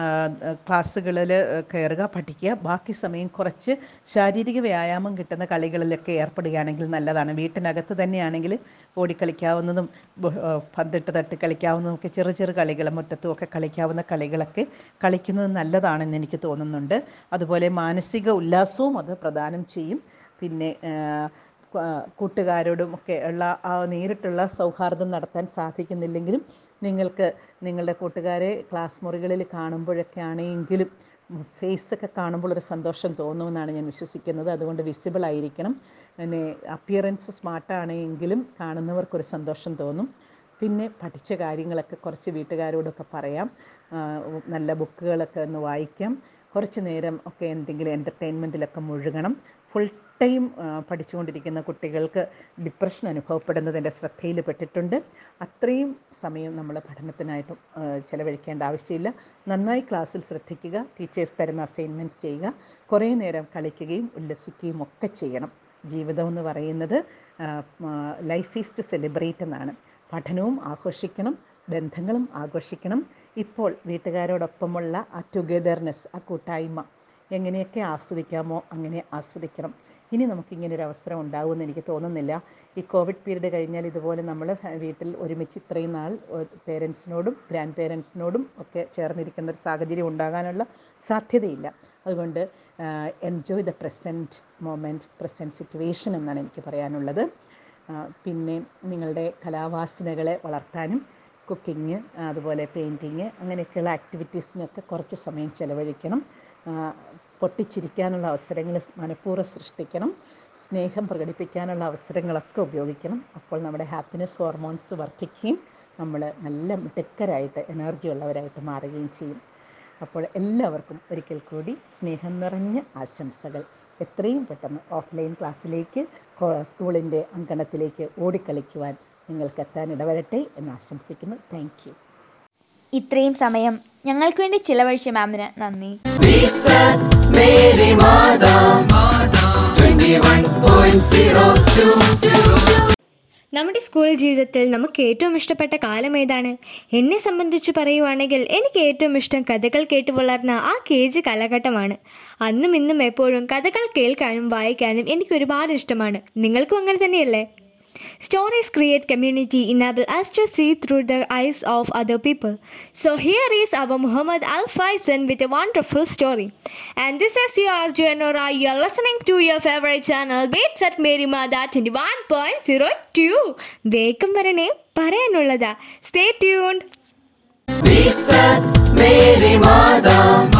ക്ലാസ്സുകളിൽ കയറുക പഠിക്കുക ബാക്കി സമയം കുറച്ച് ശാരീരിക വ്യായാമം കിട്ടുന്ന കളികളിലൊക്കെ ഏർപ്പെടുകയാണെങ്കിൽ നല്ലതാണ് വീട്ടിനകത്ത് തന്നെയാണെങ്കിൽ ഓടിക്കളിക്കാവുന്നതും ബ- ആ, പന്തിട്ട് തട്ടി കളിക്കാവുന്നതും ഒക്കെ ചെറു ചെറു കളികൾ മുറ്റത്തും ഒക്കെ കളിക്കാവുന്ന കളികളൊക്കെ കളിക്കുന്നത് നല്ലതാണെന്ന് എനിക്ക് തോന്നുന്നുണ്ട് അതുപോലെ മാനസിക ഉല്ലാസവും അത് പ്രദാനം ചെയ്യും പിന്നെ ആ, ക- കൂട്ടുകാരോടും ഒക്കെ ഉള്ള ആ നേരിട്ടുള്ള സൗഹാർദ്ദം നടത്താൻ സാധിക്കുന്നില്ലെങ്കിലും നിങ്ങൾക്ക് നിങ്ങളുടെ കൂട്ടുകാരെ ക്ലാസ് മുറികളിൽ കാണുമ്പോഴൊക്കെ ആണെങ്കിലും ഫേസൊക്കെ കാണുമ്പോൾ ഒരു സന്തോഷം തോന്നുമെന്നാണ് ഞാൻ വിശ്വസിക്കുന്നത് അതുകൊണ്ട് വിസിബിൾ ആയിരിക്കണം പിന്നെ അപ്പിയറൻസ് സ്മാർട്ടാണെങ്കിലും കാണുന്നവർക്കൊരു സന്തോഷം തോന്നും പിന്നെ പഠിച്ച കാര്യങ്ങളൊക്കെ കുറച്ച് വീട്ടുകാരോടൊക്കെ പറയാം ആ, നല്ല ബുക്കുകളൊക്കെ ഒന്ന് വായിക്കാം കുറച്ച് നേരം ഒക്കെ എന്തെങ്കിലും എൻ്റർടൈൻമെൻറ്റിലൊക്കെ മുഴുകണം ഫുൾ ടൈം പഠിച്ചുകൊണ്ടിരിക്കുന്ന കുട്ടികൾക്ക് ഡിപ്രഷൻ അനുഭവപ്പെടുന്നത് എൻ്റെ ശ്രദ്ധയിൽ പെട്ടിട്ടുണ്ട് അത്രയും സമയം നമ്മൾ പഠനത്തിനായിട്ട് ആ, ചെലവഴിക്കേണ്ട ആവശ്യമില്ല നന്നായി ക്ലാസ്സിൽ ശ്രദ്ധിക്കുക ടീച്ചേഴ്സ് തരുന്ന അസൈൻമെൻറ്റ്സ് ചെയ്യുക കുറേ നേരം കളിക്കുകയും ഉല്ലസിക്കുകയും ഒക്കെ ചെയ്യണം ജീവിതം എന്ന് പറയുന്നത് ലൈഫ് ഈസ് ടു സെലിബ്രേറ്റ് എന്നാണ് പഠനവും ആഘോഷിക്കണം ബന്ധങ്ങളും ആഘോഷിക്കണം ഇപ്പോൾ വീട്ടുകാരോടൊപ്പമുള്ള ആ ടുഗെദർനെസ് ആ കൂട്ടായ്മ എങ്ങനെയൊക്കെ ആസ്വദിക്കാമോ അങ്ങനെ ആസ്വദിക്കണം ഇനി നമുക്കിങ്ങനെ ഒരു അവസരം ഉണ്ടാകുമെന്ന് എനിക്ക് തോന്നുന്നില്ല ഈ കോവിഡ് പീരീഡ് കഴിഞ്ഞാൽ ഇതുപോലെ നമ്മൾ വീട്ടിൽ ഒരുമിച്ച് ഇത്രയും നാൾ പേരൻസിനോടും ഗ്രാൻഡ് പേരൻസിനോടും ഒക്കെ ചേർന്നിരിക്കുന്ന ഒരു സാഹചര്യം ഉണ്ടാകാനുള്ള സാധ്യതയില്ല അതുകൊണ്ട് enjoy the present moment present situation എന്നാണ് എനിക്ക് പറയാനുള്ളത് ആ, പിന്നെ നിങ്ങളുടെ കലാവാസനകളെ വളർത്താനും കുക്കിങ് അതുപോലെ പെയിൻറ്റിങ് അങ്ങനെയൊക്കെയുള്ള ആക്ടിവിറ്റീസിനൊക്കെ കുറച്ച് സമയം ചിലവഴിക്കണം ആ, പൊട്ടിച്ചിരിക്കാനുള്ള അവസരങ്ങൾ മനഃപൂർവ്വം സൃഷ്ടിക്കണം സ്നേഹം പ്രകടിപ്പിക്കാനുള്ള അവസരങ്ങളൊക്കെ ഉപയോഗിക്കണം അപ്പോൾ നമ്മുടെ ഹാപ്പിനെസ് ഹോർമോൺസ് വർദ്ധിക്കുകയും നമ്മൾ നല്ല മിടുക്കരായിട്ട് എനർജി ഉള്ളവരായിട്ട് മാറുകയും ചെയ്യും അപ്പോൾ എല്ലാവർക്കും ഒരിക്കൽ കൂടി സ്നേഹം നിറഞ്ഞ ആശംസകൾ എത്രയും പെട്ടെന്ന് ഓഫ്ലൈൻ ക്ലാസ്സിലേക്ക് കോ- സ്കൂളിൻ്റെ അങ്കണത്തിലേക്ക് ഓടിക്കളിക്കുവാൻ നിങ്ങൾക്ക് എത്താൻ ഇടവരട്ടെ എന്ന് ആശംസിക്കുന്നു താങ്ക് യു ഇത്രയും സമയം ഞങ്ങൾക്ക് വേണ്ടി ചിലവഴിച്ച മാമിന് നന്ദി Beats at Mary Mada 21.02 നമ്മുടെ സ്കൂൾ ജീവിതത്തിൽ നമുക്ക് ഏറ്റവും ഇഷ്ടപ്പെട്ട കാലം ഏതാണ് എന്നെ സംബന്ധിച്ച് പറയുവാണെങ്കിൽ എനിക്ക് ഏറ്റവും ഇഷ്ടം കഥകൾ കേട്ട് വളർന്ന ആ കേജ് കാലഘട്ടമാണ് അന്നും ഇന്നും എപ്പോഴും കഥകൾ കേൾക്കാനും വായിക്കാനും എനിക്ക് ഒരുപാട് ഇഷ്ടമാണ് നിങ്ങൾക്കും അങ്ങനെ തന്നെയല്ലേ stories create community enable us to see through the eyes of other people. So here is our Muhammad Al Faisal with a wonderful story. And this is your RJ Nora. You are listening to your favorite channel, Beats at Mary Mada 21.02. വേഗം വരണേ പറയാനുള്ളതാ stay tuned Beats at Mary Mada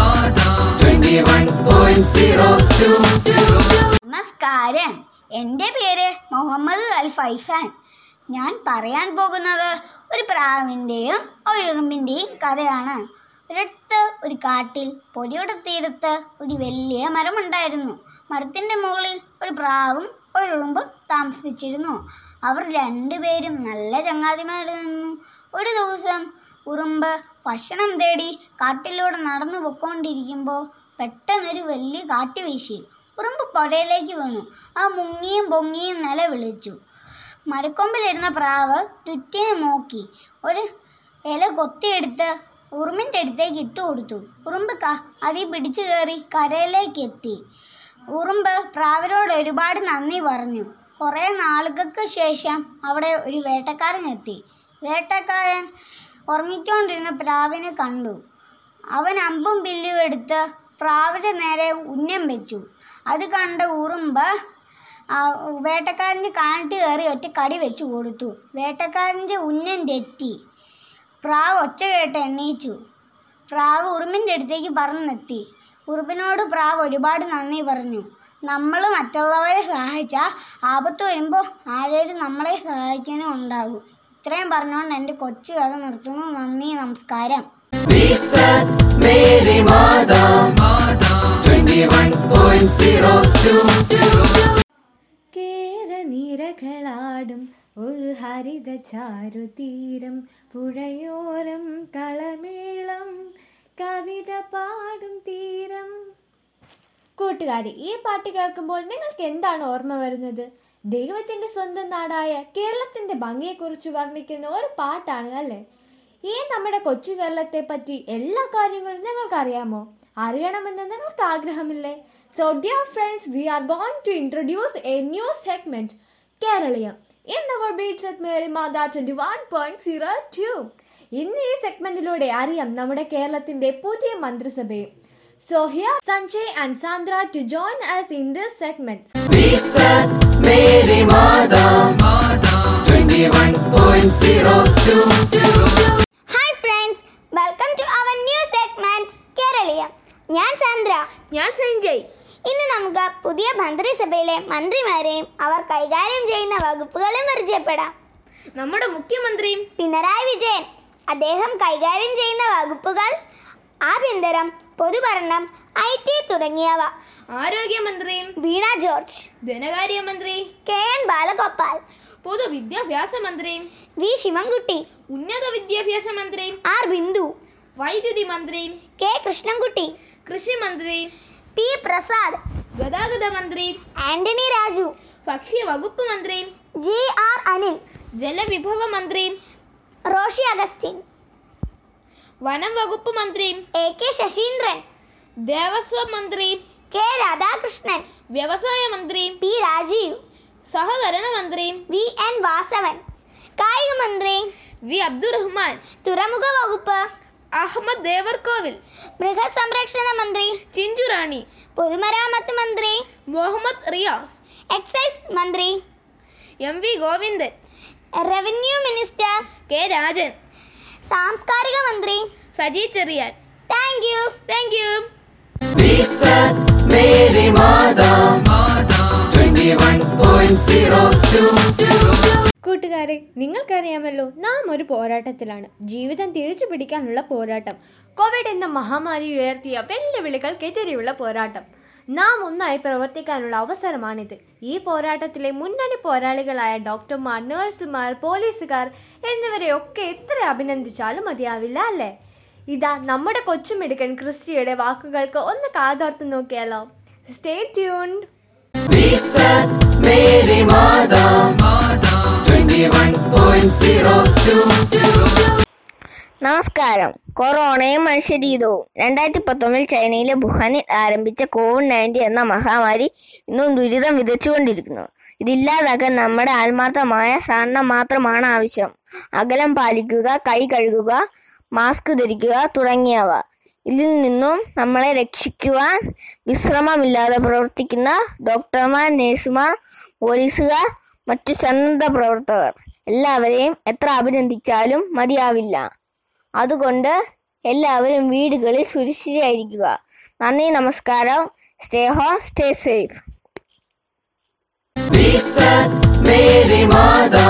21.02 നമസ്കാരം എൻ്റെ പേര് മുഹമ്മദ് അൽ ഫൈസാൻ ഞാൻ പറയാൻ പോകുന്നത് ഒരു പ്രാവിൻ്റെയും ഒരു ഉറുമ്പിൻ്റെയും കഥയാണ് ഒരിടത്ത് ഒരു കാട്ടിൽ പൊടിയുടെ തീരത്ത് ഒരു വലിയ മരമുണ്ടായിരുന്നു മരത്തിൻ്റെ മുകളിൽ ഒരു പ്രാവും ഒരു ഉറുമ്പും താമസിച്ചിരുന്നു അവർ രണ്ടുപേരും നല്ല ചങ്ങാതിമാരായിരുന്നു ഒരു ദിവസം ഉറുമ്പ് ഭക്ഷണം തേടി കാട്ടിലൂടെ നടന്നു പൊക്കോണ്ടിരിക്കുമ്പോൾ പെട്ടെന്നൊരു വലിയ കാറ്റ് വീശി ഉറുമ്പ് പുഴയിലേക്ക് വീണു ആ മുങ്ങിയും പൊങ്ങിയും നിലവിളിച്ചു മരക്കൊമ്പിലിരുന്ന പ്രാവ് ചുറ്റിനെ നോക്കി ഒരു ഇല കൊത്തിയെടുത്ത് ഉറുമ്പിൻ്റെ അടുത്തേക്ക് ഇട്ടു കൊടുത്തു ഉറുമ്പ് ക അതിൽ പിടിച്ചു കയറി കരയിലേക്ക് എത്തി ഉറുമ്പ് പ്രാവിനോട് ഒരുപാട് നന്ദി പറഞ്ഞു കുറേ നാളുകൾക്ക് ശേഷം അവിടെ ഒരു വേട്ടക്കാരൻ എത്തി വേട്ടക്കാരൻ ഉറങ്ങിക്കൊണ്ടിരുന്ന പ്രാവിനെ കണ്ടു അവൻ അമ്പും ബില്ലും എടുത്ത് പ്രാവിൻ്റെ നേരെ ഉന്നം വെച്ചു അത് കണ്ട ഉറുമ്പ് ആ വേട്ടക്കാരൻ്റെ കാണിട്ട് കയറി ഒറ്റ കടി വെച്ചു കൊടുത്തു വേട്ടക്കാരൻ്റെ ഉന്നം തെറ്റി പ്രാവ് ഒച്ച കേട്ട് എണ്ണീച്ചു പ്രാവ് ഉറുമ്പിൻ്റെ അടുത്തേക്ക് പറന്നെത്തി ഉറുമ്പിനോട് പ്രാവ് ഒരുപാട് നന്ദി പറഞ്ഞു നമ്മൾ മറ്റുള്ളവരെ സഹായിച്ചാൽ ആപത്ത് വരുമ്പോൾ ആരെങ്കിലും നമ്മളെ സഹായിക്കാനും ഉണ്ടാകും ഇത്രയും പറഞ്ഞുകൊണ്ട് എൻ്റെ കൊച്ചു കഥ നിർത്തുന്നു നന്ദി നമസ്കാരം Beats at Mary Mada 21.02 കേരനിരകളാടും ഒരു ഹരിത ചാരുതീരം പുഴയോരം കളമേളം കവിത പാടും തീരം കൂട്ടുകാരി ഈ പാട്ട് കേൾക്കുമ്പോൾ നിങ്ങൾക്ക് എന്താണ് ഓർമ്മ വരുന്നത് ദൈവത്തിന്റെ സ്വന്തം നാടായ കേരളത്തിന്റെ ഭംഗിയെക്കുറിച്ച് വർണ്ണിക്കുന്ന ഒരു പാട്ടാണ് അല്ലേ ഈ നമ്മുടെ കൊച്ചു കേരളത്തെ പറ്റി എല്ലാ കാര്യങ്ങളും നിങ്ങൾക്ക് അറിയാമോ അറിയണമെന്ന് നിങ്ങൾക്ക് ആഗ്രഹമില്ലേ so dear friends we are going to introduce a new segment Keraleeyam in our beats at Mary Matha twenty one point zero two ഇന്ന് ഈ സെഗ്മെന്റിലൂടെ അറിയാം നമ്മുടെ കേരളത്തിന്റെ പുതിയ മന്ത്രിസഭയും so here Sanjay and Sandra to join us in this segment. Beats at Mary Mada 21.02 hi friends welcome to our new segment Keraleeyam ഞാൻ ചന്ദ്ര ഞാൻ സഞ്ജയ് ഇന്ന് നമുക്ക് പുതിയ മന്ത്രിസഭയിലെ മന്ത്രിമാരെയും അവർ കൈകാര്യം ചെയ്യുന്ന വകുപ്പുകളും പരിചയപ്പെടാം നമ്മുടെ മുഖ്യമന്ത്രിയും പിണറായി വിജയൻ അദ്ദേഹം കൈകാര്യം ചെയ്യുന്ന വകുപ്പുകൾ ആഭ്യന്തരം പൊതുഭരണം ഐ ടി തുടങ്ങിയവ ആരോഗ്യമന്ത്രിയും വീണ ജോർജ് ധനകാര്യമന്ത്രി കെ എൻ ബാലഗോപാൽ പൊതുവിദ്യാഭ്യാസ മന്ത്രിയും വി ശിവൻകുട്ടി ഉന്നത വിദ്യാഭ്യാസ മന്ത്രിയും ആർ ബിന്ദു വൈദ്യുതി മന്ത്രിയും കെ കൃഷ്ണൻകുട്ടി കൃഷി മന്ത്രിയും പി പ്രസാദ് ഗതാഗത മന്ത്രിയും ആന്റണി രാജു ഭക്ഷ്യ വകുപ്പ് മന്ത്രിയും ജി ആർ അനിൽ ജലവിഭവ മന്ത്രിയും റോഷി അഗസ്റ്റിൻ വനം വകുപ്പ് മന്ത്രിയും എ കെ ശശീന്ദ്രൻ ദേവസ്വം മന്ത്രിയും കെ രാധാകൃഷ്ണൻ വ്യവസായ മന്ത്രിയും പി രാജീവ് സഹകരണ മന്ത്രിയും വി എൻ വാസവൻ കായിക മന്ത്രി വി അബ്ദുറഹ്മാൻ തുറമുഖ വകുപ്പ് അഹമ്മദ് ദേവർകോവിൽ മൃഗസംരക്ഷണ മന്ത്രി ചിഞ്ചുറാണി പൊതുമരാമത്ത് മന്ത്രി മുഹമ്മദ് റിയാസ് എക്സൈസ് മന്ത്രി M V Govindan revenue minister K Rajan സാംസ്കാരിക മന്ത്രി Saji Cherian thank you thank you Beats at Mary Mada 21 കൂട്ടുകാരെ നിങ്ങൾക്കറിയാമല്ലോ നാം ഒരു പോരാട്ടത്തിലാണ് ജീവിതം തിരിച്ചു പിടിക്കാനുള്ള പോരാട്ടം കോവിഡ് എന്ന മഹാമാരി ഉയർത്തിയ വെല്ലുവിളികൾക്കെതിരെയുള്ള പോരാട്ടം നാം ഒന്നായി പ്രവർത്തിക്കാനുള്ള അവസരമാണിത് ഈ പോരാട്ടത്തിലെ മുന്നണി പോരാളികളായ ഡോക്ടർമാർ നഴ്സുമാർ പോലീസുകാർ എന്നിവരെയൊക്കെ എത്ര അഭിനന്ദിച്ചാലും മതിയാവില്ല അല്ലേ ഇതാ നമ്മുടെ കൊച്ചുമിടുക്കൻ ക്രിസ്റ്റിയുടെ വാക്കുകൾക്ക് ഒന്ന് കാതോർത്ത് നോക്കിയാലോ stay tuned Beats at Mary Mada 21.02 നമസ്കാരം കൊറോണയും മനുഷ്യരീതവും രണ്ടായിരത്തി പത്തൊമ്പതിൽ ചൈനയിലെ വുഹാനിൽ ആരംഭിച്ച കോവിഡ് നയൻറ്റീൻ എന്ന മഹാമാരി ഇന്നും ദുരിതം വിതച്ചുകൊണ്ടിരിക്കുന്നു ഇതില്ലാതാക്കാൻ നമ്മുടെ ആത്മാർത്ഥമായ സഹനം മാത്രമാണ് ആവശ്യം അകലം പാലിക്കുക കൈ കഴുകുക മാസ്ക് ധരിക്കുക തുടങ്ങിയവ ഇതിൽ നിന്നും നമ്മളെ രക്ഷിക്കുവാൻ വിശ്രമമില്ലാതെ പ്രവർത്തിക്കുന്ന ഡോക്ടർമാർ നഴ്സുമാർ പോലീസുകാർ മറ്റു സന്നദ്ധ പ്രവർത്തകർ എല്ലാവരെയും എത്ര അഭിനന്ദിച്ചാലും മതിയാവില്ല അതുകൊണ്ട് എല്ലാവരും വീടുകളിൽ സുരക്ഷിതരായിരിക്കുക നന്ദി നമസ്കാരം stay home stay safe Beats at Mary Mada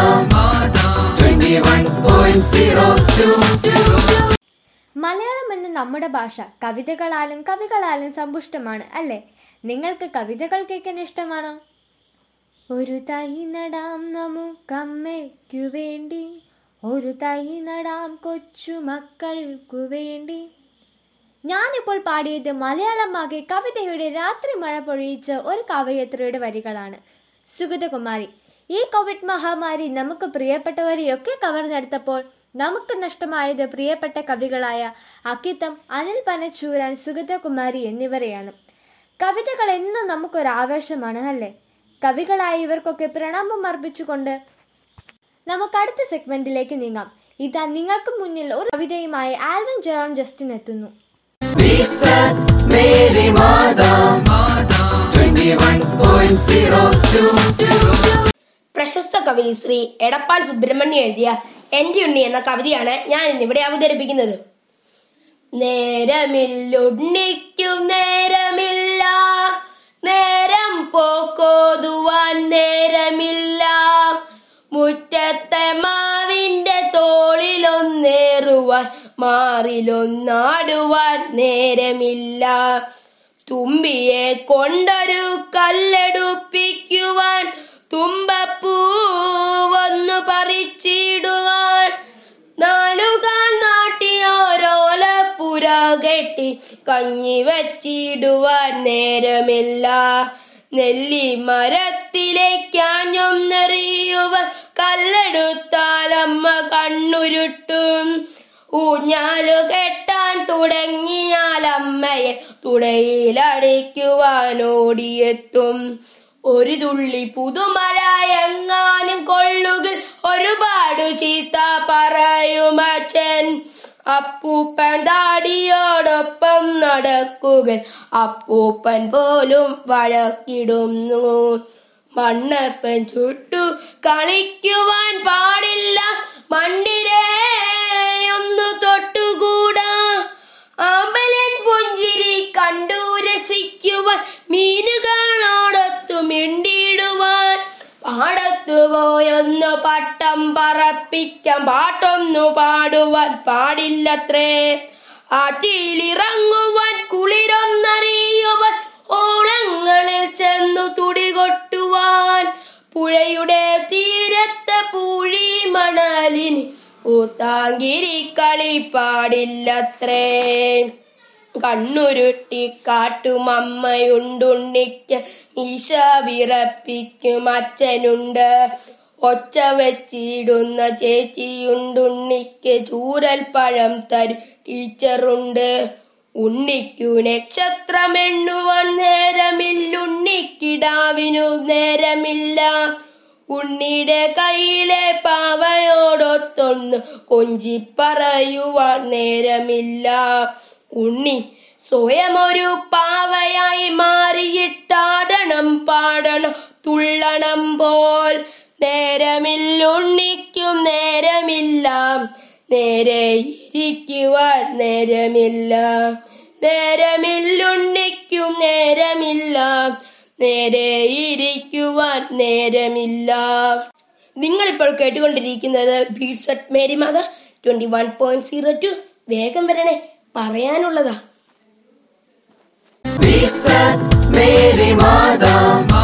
21.02 Malayalam എന്ന നമ്മുടെ ഭാഷ കവിതകളാലും കവികളാലും സമ്പുഷ്ടമാണ് അല്ലേ നിങ്ങൾക്ക് കവിതകൾ കേൾക്കാൻ ഇഷ്ടമാണോ ഒരു തൈ നടാം നമുക്കമ്മയ്ക്കു വേണ്ടി ഒരു തൈ നടാം കൊച്ചുമക്കൾക്കു വേണ്ടി ഞാനിപ്പോൾ പാടിയത് മലയാളമാകെ കവിതയുടെ രാത്രി മഴ പൊഴിയിച്ച ഒരു കവയത്രിയുടെ വരികളാണ് സുഗതകുമാരി ഈ കോവിഡ് മഹാമാരി നമുക്ക് പ്രിയപ്പെട്ടവരെയൊക്കെ കവർന്നെടുത്തപ്പോൾ നമുക്ക് നഷ്ടമായത് പ്രിയപ്പെട്ട കവികളായ അക്കിത്തം അനിൽ പനച്ചൂരാൻ സുഗതകുമാരി എന്നിവരെയാണ് കവിതകൾ എന്നും നമുക്കൊരു ആവേശമാണ് അല്ലേ കവികളായ ഇവർക്കൊക്കെ പ്രണാമം അർപ്പിച്ചുകൊണ്ട് നമുക്ക് അടുത്ത സെഗ്മെന്റിലേക്ക് നീങ്ങാം ഇതാ നിങ്ങൾക്ക് മുന്നിൽ ഒരു കവിതയുമായി ആൽവിൻ ജെറോൺ ജസ്റ്റിൻ എത്തുന്നു Beats at Mary Mada 21.02 പ്രശസ്ത കവി ശ്രീ എടപ്പാൾ സുബ്രഹ്മണ്യം എഴുതിയ എൻ്റെ ഉണ്ണി എന്ന കവിതയാണ് ഞാൻ ഇന്നിവിടെ അവതരിപ്പിക്കുന്നത് നേരമില്ലുണ്ണിക്കും നേരമില്ല നേരം പോക്കോതുവാൻ നേരമില്ല മുറ്റത്തെ മാവിന്റെ തോളിലൊന്നേറുവാൻ മാറിലൊന്നാടുവാൻ നേരമില്ല തുമ്പിയെ കൊണ്ടൊരു കല്ലെടുപ്പിക്കുവാൻ തുമ്പപ്പൂവൊന്നു പറിച്ചിടുവാൻ നാലുകാൽ നാട്ടി ഓരോലപ്പുര കെട്ടി കഞ്ഞി വച്ചിടുവാൻ നേരമില്ല നെല്ലി മരത്തിലേക്കാഞ്ഞൊന്നെറിയുവാൻ കല്ലെടുത്താലമ്മ കണ്ണുരുട്ടും ഊഞ്ഞാലു കെട്ടാൻ തുടങ്ങിയാൽ അമ്മയെ തുടയിലടിക്കുവാൻ ഓടിയെത്തും ഒരു തുള്ളി പുതുമഴ എങ്ങാനും കൊള്ളുകിൽ ഒരുപാട് ചീത്ത പറയുമച്ചൻ അപ്പൂപ്പൻ ദാടിയോടൊപ്പം നടക്കുകൽ അപ്പൂപ്പൻ പോലും വഴക്കിടുന്നു മണ്ണപ്പൻ ചുട്ടു കളിക്കുവാൻ പാടില്ല മണ്ണിരയൊന്നു തൊട്ടുകൂടാ ആമ്പലൻ പുഞ്ചിരി കണ്ടു രസിക്കുവാൻ മീനുകളോടൊത്തു മിണ്ടിടുവാൻ പാടത്തു പോയൊന്നു പട്ടം പറപ്പിക്കാൻ പാട്ടൊന്നു പാടുവാൻ പാടില്ലത്രേ ആറ്റിലിറങ്ങുവാൻ കുളിരൊന്നറിയുവാൻ ഓളങ്ങളിൽ ചെന്നു തുടികൊട്ടുവാൻ പുഴയുടെ തീരത്തെ പൂഴി മണലിന് പൂത്താങ്കിരി കളി പാടില്ലത്രേ കണ്ണുരുട്ടി കാട്ടുമമ്മയുണ്ടുണ്ണിക്ക് ഈശ വിറപ്പിക്കും അച്ഛനുണ്ട് ഒച്ച വെച്ചിടുന്ന ചേച്ചിയുണ്ടുണ്ണിക്ക് ചൂരൽ പഴം തരും ടീച്ചറുണ്ട് ഉണ്ണിക്കു നക്ഷത്രമെണ്ണുവാൻ നേരമില്ലുണ്ണിക്കിടാവിനു നേരമില്ല ഉണ്ണിയുടെ കയ്യിലെ പാവയോടൊത്തൊന്ന് കൊഞ്ചി പറയുവാൻ നേരമില്ല ഉണ്ണി സ്വയം ഒരു പാവയായി മാറിയിട്ടാടണം പാടണം തുള്ളണം പോൽ നേരമില്ലുണ്ണിക്കും നേരമില്ല നേരെ ഇരിക്കുവാൻ നേരമില്ല നേരമില്ലുണ്ണിക്കും നേരമില്ല നേരെ ഇരിക്കുവാൻ നേരമില്ല നിങ്ങളിപ്പോൾ കേട്ടുകൊണ്ടിരിക്കുന്നത് beats at Mary Matha twenty one point zero two വേഗം വരണേ പറയാനുള്ളതാ Beats at Mary Mada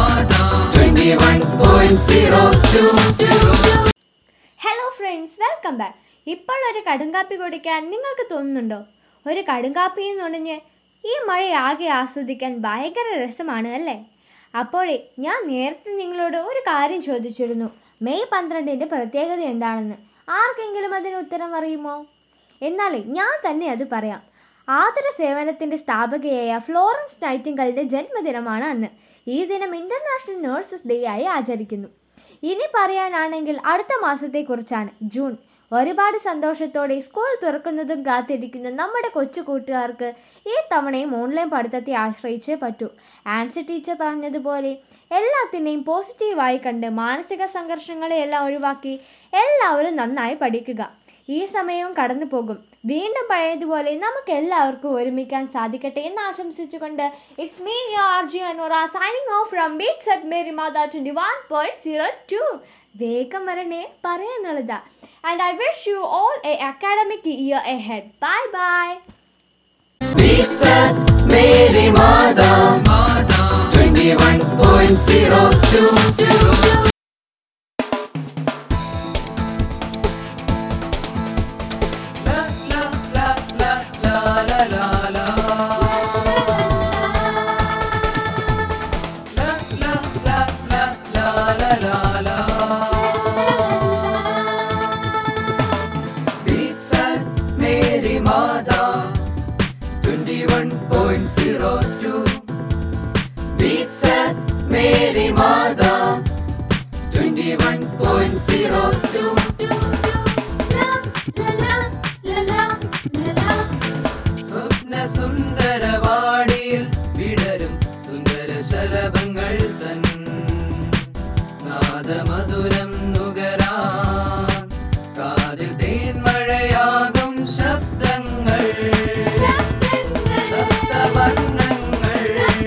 21.02 hello friends welcome back ഇപ്പോൾ ഒരു കടുങ്കാപ്പി കുടിക്കാൻ നിങ്ങൾക്ക് തോന്നുന്നുണ്ടോ ഒരു കടുങ്കാപ്പി എന്നുടഞ്ഞ് ഈ മഴയാകെ ആസ്വദിക്കാൻ ഭയങ്കര രസമാണ് അല്ലേ അപ്പോഴേ ഞാൻ നേരത്തെ നിങ്ങളോട് ഒരു കാര്യം ചോദിച്ചിരുന്നു മെയ് പന്ത്രണ്ടിൻ്റെ പ്രത്യേകത എന്താണെന്ന് ആർക്കെങ്കിലും അതിന് ഉത്തരം അറിയുമോ എന്നാലേ ഞാൻ തന്നെ അത് പറയാം ആതുര സേവനത്തിൻ്റെ സ്ഥാപകയായ ഫ്ലോറൻസ് നൈറ്റിംഗലിൻ്റെ ജന്മദിനമാണ് അന്ന് ഈ ദിനം ഇൻ്റർനാഷണൽ നഴ്സസ് ഡേ ആയി ആചരിക്കുന്നു ഇനി പറയാനാണെങ്കിൽ അടുത്ത മാസത്തെക്കുറിച്ചാണ് ജൂൺ ഒരുപാട് സന്തോഷത്തോടെ സ്കൂൾ തുറക്കുന്നതും കാത്തിരിക്കുന്ന നമ്മുടെ കൊച്ചു കൂട്ടുകാർക്ക് ഈ തവണയും ഓൺലൈൻ പഠിത്തത്തെ ആശ്രയിച്ചേ പറ്റൂ ആൻസി ടീച്ചർ പറഞ്ഞതുപോലെ എല്ലാത്തിനെയും പോസിറ്റീവായി കണ്ട് മാനസിക സംഘർഷങ്ങളെയെല്ലാം ഒഴിവാക്കി എല്ലാവരും നന്നായി പഠിക്കുക ഈ സമയവും കടന്നു പോകും വീണ്ടും പഴയതുപോലെ നമുക്ക് എല്ലാവർക്കും ഒരുമിക്കാൻ സാധിക്കട്ടെ എന്ന് ആശംസിച്ചുകൊണ്ട് it's me R J Anura signing off from beats at Mary Matha twenty one point zero two വേഗം വരണേ പറയാനുള്ളതാ and I wish you all a academic year ahead bye bye Beats at Mary Mada 21.02 Beats at Mary Mada 21.02 Beats at Mary Mada 21.02 സ്വപ്ന സുന്ദരവാടിയിൽ വിടരും സുന്ദര ശലഭങ്ങൾ തൻ നാദമധുരം നുകരാൻ കാതിൽ തേൻമഴയാകും ശബ്ദങ്ങൾ സപ്തവർണ്ണങ്ങൾ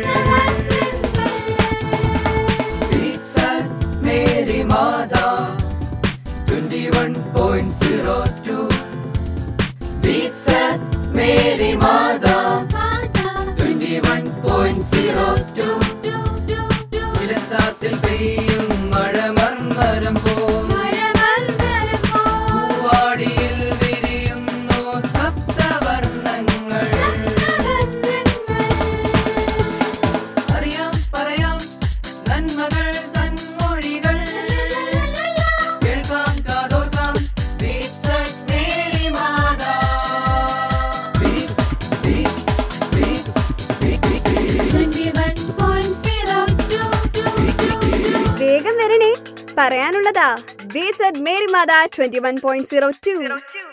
Beats at Mary Mada 21.02 Beats at Mary Mada 21.02 ഇലച്ചാത്തിൽ പെയ്യും മഴ മർമരം പോം പൂവാടിയിൽ വിരിയുന്നു സപ്തവർണ്ണങ്ങൾ അറിയാം പറയാം നന്മകൾ തന്മൊഴികൾ കേൾക്കാം കാതോർക്കാം Beats at Mary Mada. Beats, beats, beats, വേഗം വരണേ പറയാനുള്ളതാ beats at Mary Matha twenty one point zero to